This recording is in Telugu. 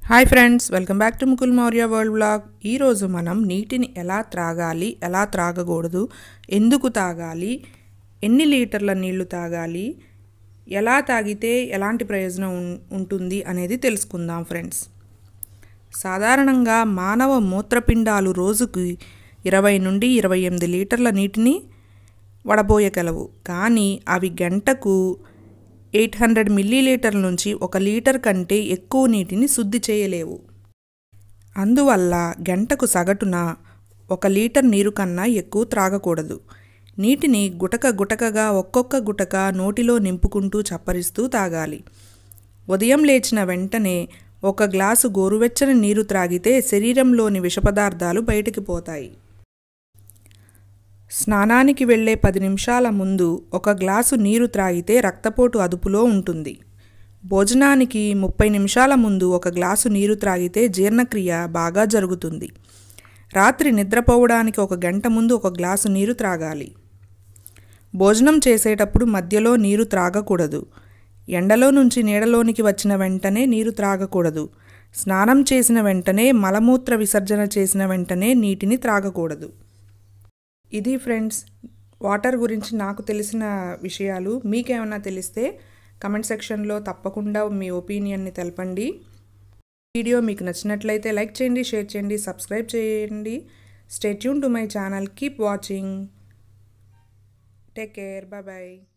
hi friends welcome back to Mukul Maurya world blog ఈరోజు మనం నీటిని ఎలా త్రాగాలి ఎలా త్రాగకూడదు ఎందుకు తాగాలి ఎన్ని లీటర్ల నీళ్లు తాగాలి ఎలా తాగితే ఎలాంటి ప్రయోజనం ఉం- ఉంటుంది అనేది తెలుసుకుందాం ఫ్రెండ్స్ సాధారణంగా మానవ మూత్రపిండాలు రోజుకి ఇరవై నుండి ఇరవై ఎనిమిది లీటర్ల నీటిని వడబోయగలవు కానీ అవి గంటకు ఎయిట్ హండ్రెడ్ మిల్లీలీటర్ల నుంచి ఒక లీటర్ కంటే ఎక్కువ నీటిని శుద్ధి చేయలేవు అందువల్ల గంటకు సగటున ఒక లీటర్ నీరు కన్నా ఎక్కువ త్రాగకూడదు నీటిని గుటక గుటకగా ఒక్కొక్క గుటక నోటిలో నింపుకుంటూ చప్పరిస్తూ తాగాలి ఉదయం లేచిన వెంటనే ఒక గ్లాసు గోరువెచ్చని నీరు త్రాగితే శరీరంలోని విషపదార్థాలు బయటికి పోతాయి స్నానానికి వెళ్ళే పది నిమిషాల ముందు ఒక గ్లాసు నీరు త్రాగితే రక్తపోటు అదుపులో ఉంటుంది భోజనానికి ముప్పై నిమిషాల ముందు ఒక గ్లాసు నీరు త్రాగితే జీర్ణక్రియ బాగా జరుగుతుంది రాత్రి నిద్రపోవడానికి ఒక గంట ముందు ఒక గ్లాసు నీరు త్రాగాలి భోజనం చేసేటప్పుడు మధ్యలో నీరు త్రాగకూడదు ఎండలో నుంచి నీడలోనికి వచ్చిన వెంటనే నీరు త్రాగకూడదు స్నానం చేసిన వెంటనే మలమూత్ర విసర్జన చేసిన వెంటనే నీటిని త్రాగకూడదు ఇది ఫ్రెండ్స్ వాటర్ గురించి నాకు తెలిసిన విషయాలు మీకేమైనా తెలిస్తే కమెంట్ సెక్షన్లో తప్పకుండా మీ ఒపీనియన్ని తెలపండి వీడియో మీకు నచ్చినట్లయితే లైక్ చేయండి షేర్ చేయండి సబ్స్క్రైబ్ చేయండి stay tune to my channel keep watching take care bye bye